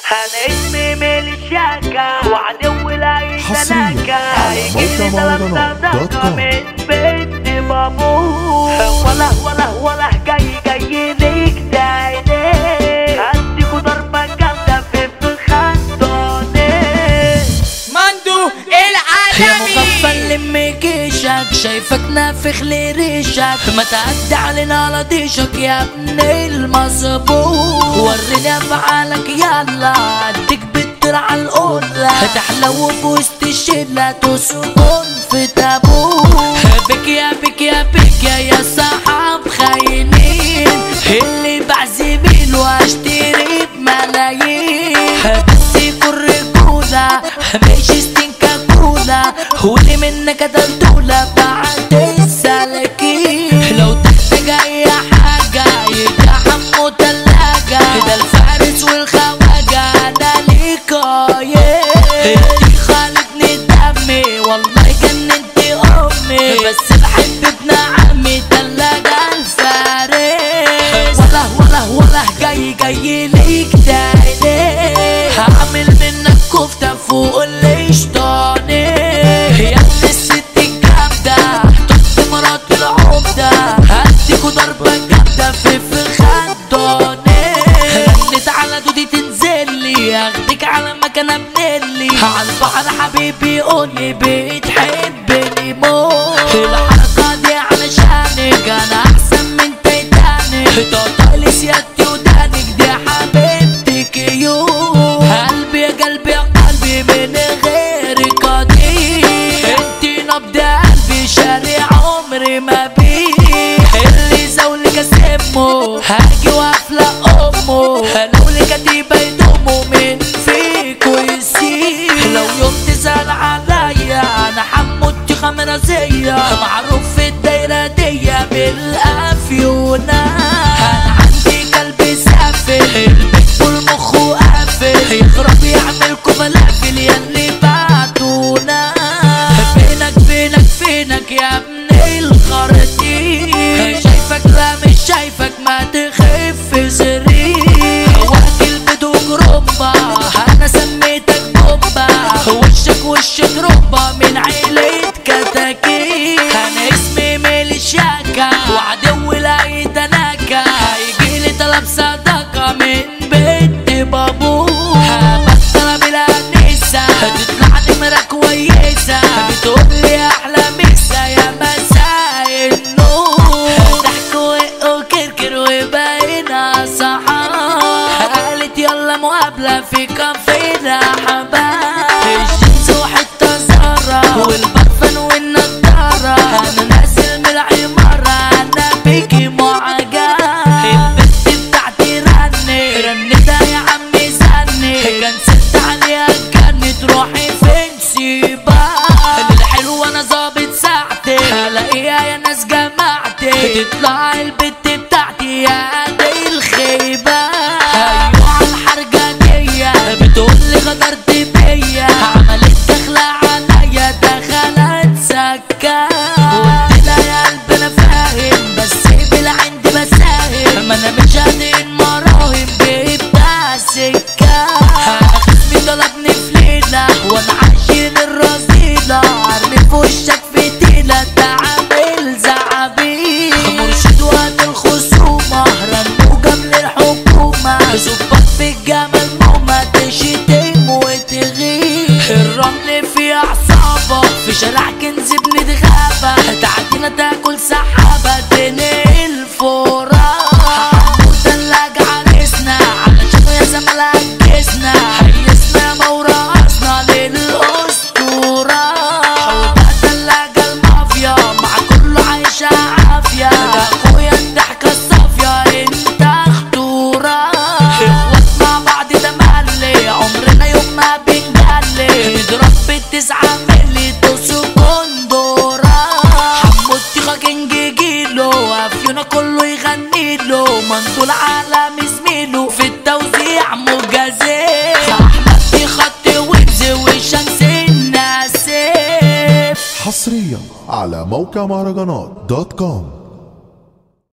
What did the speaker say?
انا اسمي ملشاكا وعدو لا حصرياً يتلاكا على هيجيلي موقع طلب مهرجانات دوت صدقة كوم. من بنت بابوه ولا ولا ولا جاي جاي ليك تاني هديكوا ضربة جامدة في فخدوني مندو يا العالمي مغفل لم جيشك شايفك نافخ لريشك ما تعدي علينا على ضيشك يا ابن المظبوط وريني افعالك يلا اديك بترعى القلة تحلو بوسط الشلة تسكن في تابوت بك يا بك يا بك يا يا صحاب خاينين اللي بعزبيل واشتري بملايين بس يكون رجولة مش استنكا كولا واللي منك دلدولة بعد السلكين لو تحتاج اي حاجة يجي حمو تلاجة ده الفارس والخواجة انا ليك انتي خالدني دمي والله جننت امي بس بحب ابن عمي تلاجة الفارس ولا ولا ولا جاي جاي ليك تاني هعمل منك كفتة فوق القشطاني يا ابن الست الجامدة طفت مرات العمدة هديكوا ضربة جامدة في فخدوني رنت على دودي تنزلي اخدك على مكان ابنلي على البحر حبيبي قولي بتحبني موت الحركة دي علشانك انا احسن من تيتانيك تقطعلي سيادتي ودانك دي حبيبتك يو قلبي يا قلبي يا قلبي من غيرك قديم انتي نبض قلبي شارع عمري ما بيه اللي زولك اسمه هاجي وافلق امه لو لي كتيبه يدومه من فيكو يسيب لو يوم تسال عليا انا حموتي خمرزيه معروف في الدايره دي بالافيونه انا عندي قلبي سافل البيت والمخ قافل يخرب يعملكوا فلافل ياللي بعتونا فينك فينك فينك يا ابن الخرطيم شايفك لا مش شايفك ما تخف سري واكل بدون رمبة انا سميتك بومبا وشك وش تربة من عيلة كتاكيت انا اسمي ملشاكا وعدو لا يتناكا هيجيلي طلب صداقة من بنت بابوها بطلة بلا نسا تطلع نمرة كويسة بتقولي احلى مسا يا مساء النور ضحك وكركر وباينة صحاب قالت يلا مقابلة في كافيه حباب الجنس وحتة زهرة والبرفان والنضارة انا نازل من العمارة انا بيكي معجب البنت بتاعتي رني رنتها يا عمي زني كان ست عليها كانت روحي فين سيبها الحلوة انا ظابط ساعتي هلاقيها يا ناس جماعتي تطلع البت بتاعتي يا دي الخيبة ايوه على الحرجة دي بتقولي غدرت بيا عملت دخلة عليا دخلت سكة قلت لها يا قلبي انا فاهم بس بالعند بساهم ما انا مش هدين مراهم جبتها سكة خصمي طلبني في ليلة وانا عايشين الرذيلة ارمي في وشك فتيلة تعامل زعابيل مرشد وقت الخصومة رنوجة من الحكومة ظبط في الجمال ماما تشتم وتغيب الرمل في اعصابك في شارع كنز ابن غابة تعدينا تاكل سحابة تنقل فراغ وتلاج عرسنا علشان يا زملاء عجزنا حيسنا موراسنا للأسطورة وده تلاجة المافيا مع كله عايشة عافية ده اخويا الضحكة الصافية انت اختورة اخوات مع بعض ده مقلي عمرنا يوم ما بنجلي نضرب بالتسعة ملي توسو كندورة حموتي خاكن جيجيلو افيونا كله يغني له منطول على زميله في التوزيع مجازي احمد في خط ويبز وشمس الناسف حصريا على موقع مهرجانات دوت كوم